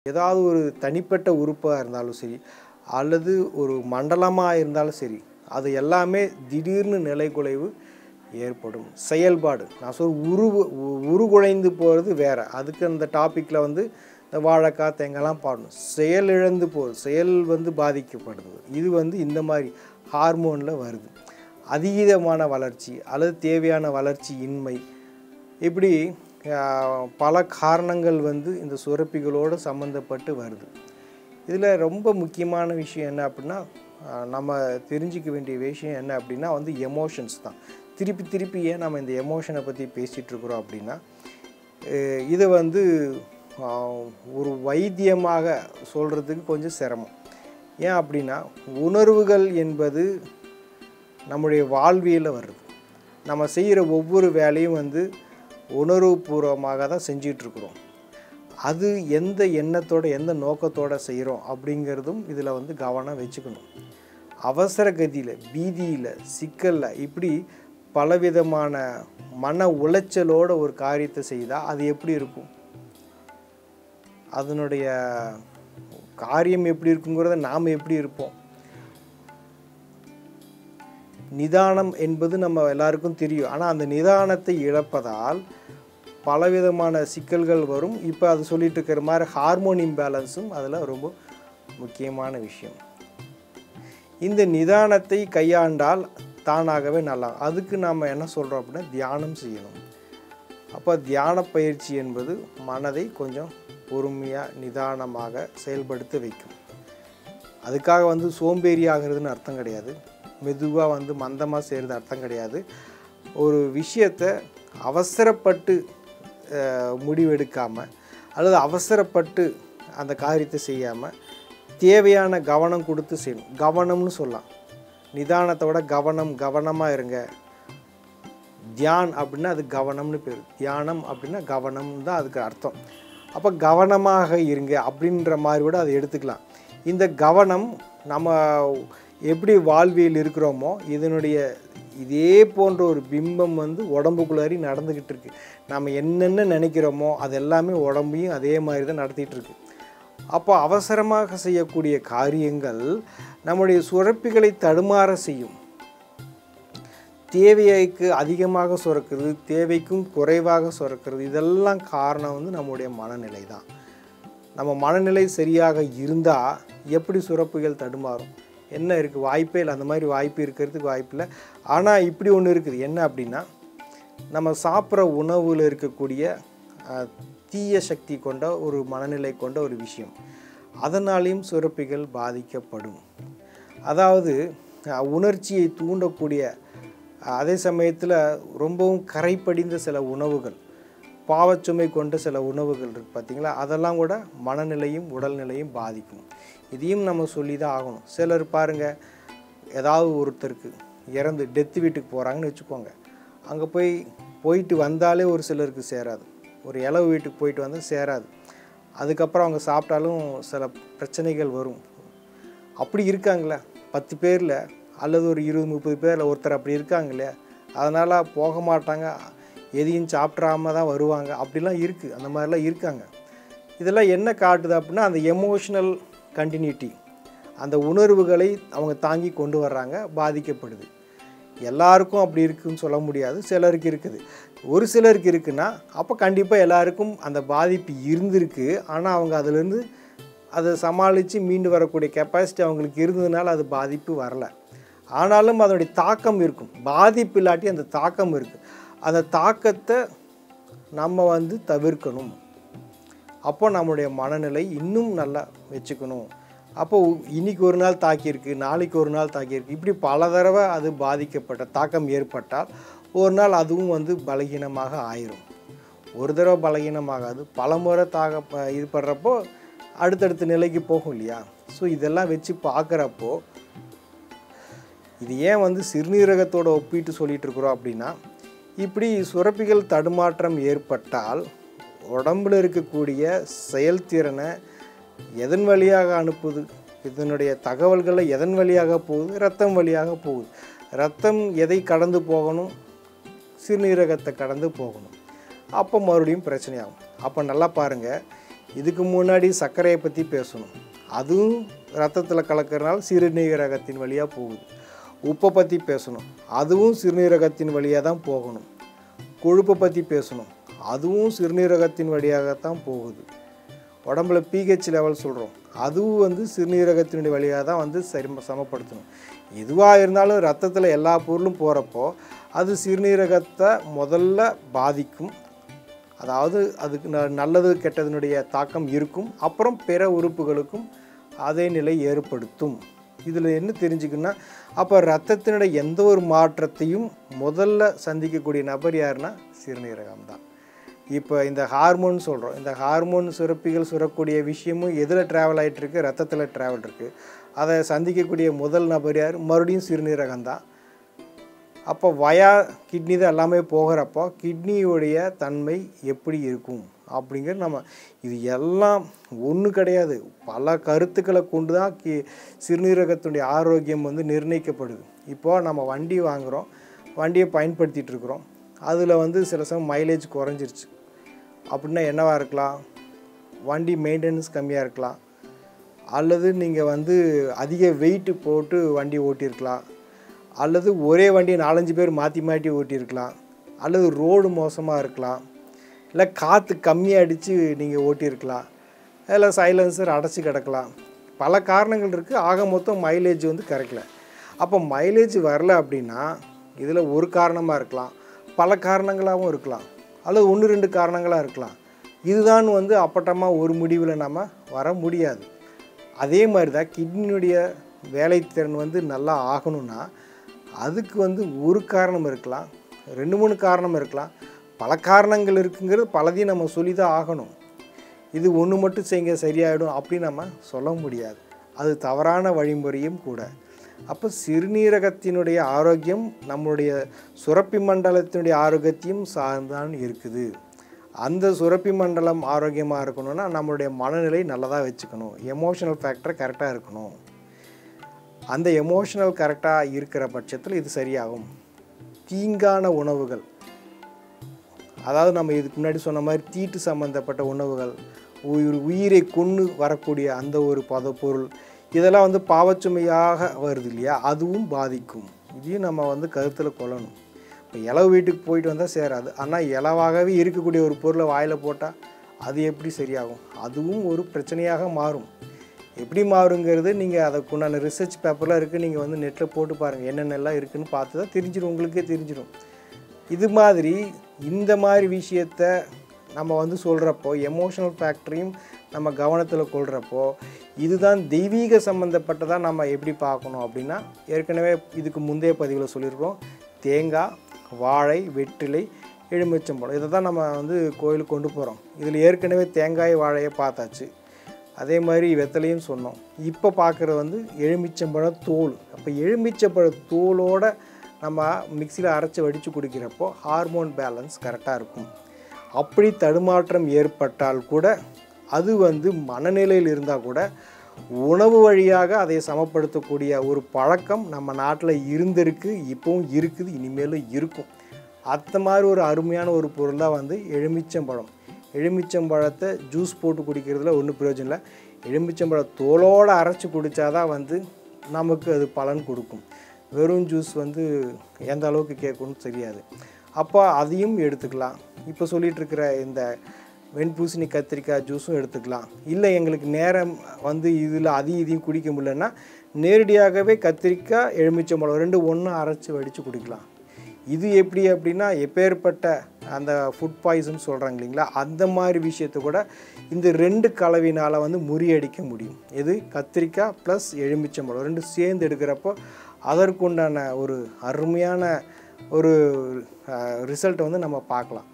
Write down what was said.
ஏதாவது ஒரு தனிப்பட்ட உறுப்பாக இருந்தாலும் சரி அல்லது ஒரு மண்டலமாக இருந்தாலும் சரி அது எல்லாமே திடீர்னு நிலைகுலைவு ஏற்படும் செயல்பாடு நான் சொல் உரு உருகுலைந்து போகிறது வேற அதுக்கு அந்த டாப்பிக்கில் வந்து இந்த வாழைக்காய் தேங்காய்லாம் பாடணும் செயல் இழந்து போகுது செயல் வந்து பாதிக்கப்படுது இது வந்து இந்த மாதிரி ஹார்மோனில் வருது அதீதமான வளர்ச்சி அல்லது தேவையான வளர்ச்சி இன்மை இப்படி ஆஹ், பல காரணங்கள் வந்து இந்த சுரப்பிகளோடு சம்மந்தப்பட்டு வருது இதில் ரொம்ப முக்கியமான விஷயம் என்ன அப்படின்னா ஆஹ், நம்ம தெரிஞ்சிக்க வேண்டிய விஷயம் என்ன அப்படின்னா வந்து எமோஷன்ஸ் தான் திருப்பி திருப்பி ஏன் நம்ம இந்த எமோஷனை பற்றி பேசிகிட்டு இருக்கிறோம் அப்படின்னா அஹ், இதை வந்து ஆஹ், ஒரு வைத்தியமாக சொல்கிறதுக்கு கொஞ்சம் சிரமம் ஏன் அப்படின்னா உணர்வுகள் என்பது நம்முடைய வாழ்வியலில் வருது நம்ம செய்கிற ஒவ்வொரு வேலையும் வந்து உணர்வுபூர்வமாக தான் செஞ்சிட்ருக்குறோம் அது எந்த எண்ணத்தோட எந்த நோக்கத்தோட செய்கிறோம் அப்படிங்கிறதும் இதில் வந்து கவனம் வச்சுக்கணும் அவசர கதியில் பீதியில் சிக்கலில் இப்படி பலவிதமான மன உளைச்சலோட ஒரு காரியத்தை செய்தால் அது எப்படி இருக்கும் அதனுடைய காரியம் எப்படி இருக்குங்கிறத நாம் எப்படி இருப்போம் நிதானம் என்பது நம்ம எல்லாருக்கும் தெரியும் ஆனால் அந்த நிதானத்தை இழப்பதால் பலவிதமான சிக்கல்கள் வரும் இப்போ அது சொல்லிட்டு இருக்கிற மாதிரி ஹார்மோன் இம்பேலன்ஸும் அதில் ரொம்ப முக்கியமான விஷயம் இந்த நிதானத்தை கையாண்டால் தானாகவே நல்லா அதுக்கு நாம் என்ன சொல்கிறோம் அப்படின்னா தியானம் செய்யணும் அப்போ தியான பயிற்சி என்பது மனதை கொஞ்சம் பொறுமையாக நிதானமாக செயல்படுத்த வைக்கும் அதுக்காக வந்து சோம்பேறி ஆகிறதுன்னு அர்த்தம் கிடையாது மெதுவாக வந்து மந்தமாக செய்கிறது அர்த்தம் கிடையாது ஒரு விஷயத்தை அவசரப்பட்டு அஹ், முடிவெடுக்காமல் அல்லது அவசரப்பட்டு அந்த காரியத்தை செய்யாமல் தேவையான கவனம் கொடுத்து செய்யணும் கவனம்னு சொல்லலாம் நிதானத்தை விட கவனம் கவனமாக இருங்க தியான் அப்படின்னா அது கவனம்னு பேர் தியானம் அப்படின்னா கவனம் தான் அதுக்கு அர்த்தம் அப்போ கவனமாக இருங்க அப்படின்ற மாதிரி கூட அதை எடுத்துக்கலாம் இந்த கவனம் நம்ம எப்படி வாழ்வியல் இருக்கிறோமோ இதனுடைய இதே போன்ற ஒரு பிம்பம் வந்து உடம்புக்குள்ளாரி நடந்துக்கிட்டு இருக்கு நம்ம என்னென்ன நினைக்கிறோமோ அது எல்லாமே உடம்பையும் அதே மாதிரி தான் நடத்திட்டு இருக்கு அப்போ அவசரமாக செய்யக்கூடிய காரியங்கள் நம்முடைய சுரப்பிகளை தடுமாற செய்யும் தேவைக்கு அதிகமாக சுரக்கிறது தேவைக்கும் குறைவாக சுரக்கிறது இதெல்லாம் காரணம் வந்து நம்முடைய மனநிலை தான் நம்ம மனநிலை சரியாக இருந்தால் எப்படி சுரப்புகள் தடுமாறும் என்ன இருக்குது வாய்ப்பே இல்லை அந்த மாதிரி வாய்ப்பு இருக்கிறதுக்கு வாய்ப்பு இல்லை ஆனால் இப்படி ஒன்று இருக்குது என்ன அப்படின்னா நம்ம சாப்பிட்ற உணவில் இருக்கக்கூடிய அஹ், தீய சக்தி கொண்ட ஒரு மனநிலை கொண்ட ஒரு விஷயம் அதனாலேயும் சுரப்பிகள் பாதிக்கப்படும் அதாவது அஹ், உணர்ச்சியை தூண்டக்கூடிய அஹ், அதே சமயத்தில் ரொம்பவும் கரைப்படிந்த சில உணவுகள் பாவச்சுமை கொண்ட சில உணவுகள் இருக்கு பார்த்தீங்களா அதெல்லாம் கூட மனநிலையும் உடல்நிலையும் பாதிக்கும் இதையும் நம்ம சொல்லி தான் ஆகணும் சிலர் பாருங்கள் ஏதாவது ஒருத்தருக்கு இறந்து டெத்து வீட்டுக்கு போகிறாங்கன்னு வச்சுக்கோங்க அங்கே போய் போயிட்டு வந்தாலே ஒரு சிலருக்கு சேராது ஒரு இளவு வீட்டுக்கு போயிட்டு வந்தால் சேராது அதுக்கப்புறம் அவங்க சாப்பிட்டாலும் சில பிரச்சனைகள் வரும் அப்படி இருக்காங்களே பத்து பேரில் அல்லது ஒரு இருபது முப்பது பேரில் ஒருத்தர் அப்படி இருக்காங்களே அதனால் போக மாட்டாங்க எதையும் சாப்பிட்றாம தான் வருவாங்க அப்படிலாம் இருக்குது அந்த மாதிரிலாம் இருக்காங்க இதெல்லாம் என்ன காட்டுது அப்படின்னா அந்த எமோஷ்னல் கண்டினியூட்டி அந்த உணர்வுகளை அவங்க தாங்கி கொண்டு வர்றாங்க பாதிக்கப்படுது எல்லாருக்கும் அப்படி இருக்குன்னு சொல்ல முடியாது சிலருக்கு இருக்குது ஒரு சிலருக்கு இருக்குன்னா அப்போ கண்டிப்பாக எல்லாருக்கும் அந்த பாதிப்பு இருந்திருக்கு ஆனால் அவங்க அதிலேருந்து அதை சமாளித்து மீண்டு வரக்கூடிய கெப்பாசிட்டி அவங்களுக்கு இருந்ததுனால அது பாதிப்பு வரல ஆனாலும் அதனுடைய தாக்கம் இருக்கும் பாதிப்பு இல்லாட்டி அந்த தாக்கம் இருக்குது அந்த தாக்கத்தை நம்ம வந்து தவிர்க்கணும் அப்போ நம்மளுடைய மனநிலை இன்னும் நல்லா வச்சுக்கணும் அப்போ இன்னைக்கு ஒரு நாள் தாக்கியிருக்கு நாளைக்கு ஒரு நாள் தாக்கியிருக்கு இப்படி பல தடவை அது பாதிக்கப்பட்ட தாக்கம் ஏற்பட்டால் ஒரு நாள் அதுவும் வந்து பலகீனமாக ஆயிரும் ஒரு தடவை பலகீனமாகாது பல முறை தாக ப- இது பண்ணுறப்போ அடுத்தடுத்த நிலைக்கு போகும் இல்லையா ஸோ இதெல்லாம் வச்சு பார்க்குறப்போ இது ஏன் வந்து சிறுநீரகத்தோட ஒப்பிட்டு சொல்லிட்டு இருக்கிறோம் அப்படின்னா இப்படி சுரப்பிகள் தடுமாற்றம் ஏற்பட்டால் உடம்புல இருக்கக்கூடிய செயல்திறனை எதன் வழியாக அனுப்புது இதனுடைய தகவல்களை எதன் வழியாக போகுது ரத்தம் வழியாக போகுது ரத்தம் எதை கடந்து போகணும் சிறுநீரகத்தை கடந்து போகணும் அப்போ மறுபடியும் பிரச்சனையாகும் அப்போ நல்லா பாருங்கள் இதுக்கு முன்னாடி சர்க்கரையை பற்றி பேசணும் அதுவும் ரத்தத்தில் கலக்கிறனால சிறுநீரகத்தின் வழியாக போகுது உப்பை பற்றி பேசணும் அதுவும் சிறுநீரகத்தின் வழியாக தான் போகணும் கொழுப்பை பற்றி பேசணும் அதுவும் சிறுநீரகத்தின் வழியாகத்தான் போகுது உடம்புல பிஹெச் லெவல் சொல்கிறோம் அதுவும் வந்து சிறுநீரகத்தினுடைய வழியாக தான் வந்து சரி சமப்படுத்தணும் எதுவாக இருந்தாலும் ரத்தத்தில் எல்லா பொருளும் போகிறப்போ அது சிறுநீரகத்தை முதல்ல பாதிக்கும் அதாவது அதுக்கு ந நல்லது கெட்டதனுடைய தாக்கம் இருக்கும் அப்புறம் பிற உறுப்புகளுக்கும் அதே நிலை ஏற்படுத்தும் இதில் என்ன தெரிஞ்சுக்கணும்னா அப்போ ரத்தத்தினுடைய எந்த ஒரு மாற்றத்தையும் முதல்ல சந்திக்கக்கூடிய நபர் யாருன்னா சிறுநீரகம் தான் இப்போ இந்த ஹார்மோன் சொல்கிறோம் இந்த ஹார்மோன் சுரப்பிகள் சுரக்கூடிய விஷயமும் எதில் ட்ராவல் ஆகிட்டுருக்கு ரத்தத்தில் ட்ராவல் இருக்குது அதை சந்திக்கக்கூடிய முதல் நபர் யார் மறுபடியும் சிறுநீரகம் தான் அப்போ வயா கிட்னி தான் எல்லாமே போகிறப்போ கிட்னியுடைய தன்மை எப்படி இருக்கும் அப்படிங்கிறது நம்ம இது எல்லாம் ஒன்று கிடையாது பல கருத்துக்களை கொண்டு தான் கி சிறுநீரகத்தினுடைய ஆரோக்கியம் வந்து நிர்ணயிக்கப்படுது இப்போது நம்ம வண்டி வாங்குகிறோம் வண்டியை பயன்படுத்திகிட்டு இருக்கிறோம் அதில் வந்து சில சமயம் மைலேஜ் குறைஞ்சிருச்சு அப்படின்னா என்னவாக இருக்கலாம் வண்டி மெயின்டெனன்ஸ் கம்மியாக இருக்கலாம் அல்லது நீங்கள் வந்து அதிக வெயிட்டு போட்டு வண்டி ஓட்டியிருக்கலாம் அல்லது ஒரே வண்டியை நாலஞ்சு பேர் மாற்றி மாற்றி ஓட்டியிருக்கலாம் அல்லது ரோடு மோசமாக இருக்கலாம் இல்லை காற்று கம்மியாக அடித்து நீங்கள் ஓட்டியிருக்கலாம் இல்லை சைலன்சர் அடைச்சி கிடக்கலாம் பல காரணங்கள் இருக்குது ஆக மொத்தம் மைலேஜ் வந்து கிடைக்கல அப்போ மைலேஜ் வரல அப்படின்னா இதில் ஒரு காரணமாக இருக்கலாம் பல காரணங்களாகவும் இருக்கலாம் அல்லது ஒன்று ரெண்டு காரணங்களாக இருக்கலாம் இதுதான் வந்து அப்பட்டமாக ஒரு முடிவில் நம்ம வர முடியாது அதே மாதிரி தான் கிட்னியுடைய வேலைத்திறன் வந்து நல்லா ஆகணும்னா அதுக்கு வந்து ஒரு காரணம் இருக்கலாம் ரெண்டு மூணு காரணம் இருக்கலாம் பல காரணங்கள் இருக்குங்கிறது பலதையும் நம்ம சொல்லி தான் ஆகணும் இது ஒன்று மட்டும் செய்யுங்க சரியாயிடும் அப்படின்னு நம்ம சொல்ல முடியாது அது தவறான வழிமுறையும் கூட அப்போ சிறுநீரகத்தினுடைய ஆரோக்கியம் நம்மளுடைய சுரப்பி மண்டலத்தினுடைய ஆரோக்கியத்தையும் சார்ந்தான் இருக்குது அந்த சுரப்பி மண்டலம் ஆரோக்கியமாக இருக்கணும்னா நம்மளுடைய மனநிலை நல்லதாக வச்சுக்கணும் எமோஷனல் ஃபேக்டர் கரெக்டாக இருக்கணும் அந்த எமோஷனல் கரெக்டாக இருக்கிற பட்சத்தில் இது சரியாகும் தீங்கான உணவுகள் அதாவது நம்ம இதுக்கு முன்னாடி சொன்ன மாதிரி தீட்டு சம்மந்தப்பட்ட உணவுகள் உயிர் உயிரை கொண்டு வரக்கூடிய அந்த ஒரு பத பொருள் இதெல்லாம் வந்து பாவச்சுமையாக வருது இல்லையா அதுவும் பாதிக்கும் இதையும் நம்ம வந்து கருத்தில் கொள்ளணும் இப்போ இலவு வீட்டுக்கு போயிட்டு வந்தால் சேராது ஆனால் இலவாகவே இருக்கக்கூடிய ஒரு பொருளை வாயில் போட்டால் அது எப்படி சரியாகும் அதுவும் ஒரு பிரச்சனையாக மாறும் எப்படி மாறுங்கிறது நீங்கள் அதுக்குண்டான ரிசர்ச் பேப்பர்லாம் இருக்குது நீங்கள் வந்து நெட்டில் போட்டு பாருங்கள் என்னென்னலாம் இருக்குதுன்னு பார்த்து தான் தெரிஞ்சிடும் உங்களுக்கே தெரிஞ்சிடும் இது மாதிரி இந்த மாதிரி விஷயத்த நம்ம வந்து சொல்கிறப்போ எமோஷனல் ஃபேக்டரையும் நம்ம கவனத்தில் கொள்கிறப்போ இதுதான் தெய்வீக சம்மந்தப்பட்டதாக நம்ம எப்படி பார்க்கணும் அப்படின்னா ஏற்கனவே இதுக்கு முந்தைய பதிவில் சொல்லியிருக்கோம் தேங்காய் வாழை வெற்றிலை எலுமிச்சம்பழம் இதை தான் நம்ம வந்து கோயிலுக்கு கொண்டு போகிறோம் இதில் ஏற்கனவே தேங்காய் வாழையை பார்த்தாச்சு அதே மாதிரி வெத்தலையும் சொன்னோம் இப்போ பார்க்குறது வந்து எலுமிச்சம்பழ தோல் அப்போ எலுமிச்சம்பழ தோலோட நம்ம மிக்சியில் அரைச்சி வடித்து குடிக்கிறப்போ ஹார்மோன் பேலன்ஸ் கரெக்டாக இருக்கும் அப்படி தடுமாற்றம் ஏற்பட்டால் கூட அது வந்து மனநிலையில் இருந்தால் கூட உணவு வழியாக அதை சமப்படுத்தக்கூடிய ஒரு பழக்கம் நம்ம நாட்டில் இருந்திருக்கு இப்போவும் இருக்குது இனிமேலும் இருக்கும் அந்த மாதிரி ஒரு அருமையான ஒரு பொருள் தான் வந்து எலுமிச்சம்பழம் எலுமிச்சம்பழத்தை ஜூஸ் போட்டு குடிக்கிறதுல ஒன்றும் பிரயோஜனம் இல்லை எலுமிச்சம்பழ தோலோடு அரைச்சி குடித்தாதான் வந்து நமக்கு அது பலன் கொடுக்கும் வெறும் ஜூஸ் வந்து எந்த அளவுக்கு கேட்கும்னு தெரியாது அப்போ அதையும் எடுத்துக்கலாம் இப்போ சொல்லிகிட்டு இருக்கிற இந்த வெண்பூசணி கத்திரிக்காய் ஜூஸும் எடுத்துக்கலாம் இல்லை எங்களுக்கு நேரம் வந்து இதில் அதையும் இதையும் குடிக்க முடியலன்னா நேரடியாகவே கத்திரிக்காய் எலுமிச்சம்பழம் ரெண்டு ஒன்று அரைச்சி வடித்து குடிக்கலாம் இது எப்படி அப்படின்னா எப்பேற்பட்ட அந்த ஃபுட் பாய்சன் சொல்கிறாங்க இல்லைங்களா அந்த மாதிரி விஷயத்தை கூட இந்த ரெண்டு கலவினால் வந்து முறியடிக்க முடியும் இது கத்திரிக்காய் ப்ளஸ் எலுமிச்சம்பழம் ரெண்டு சேர்ந்து எடுக்கிறப்போ அதற்குண்டான ஒரு அருமையான ஒரு ரிசல்ட்டை வந்து நம்ம பார்க்கலாம்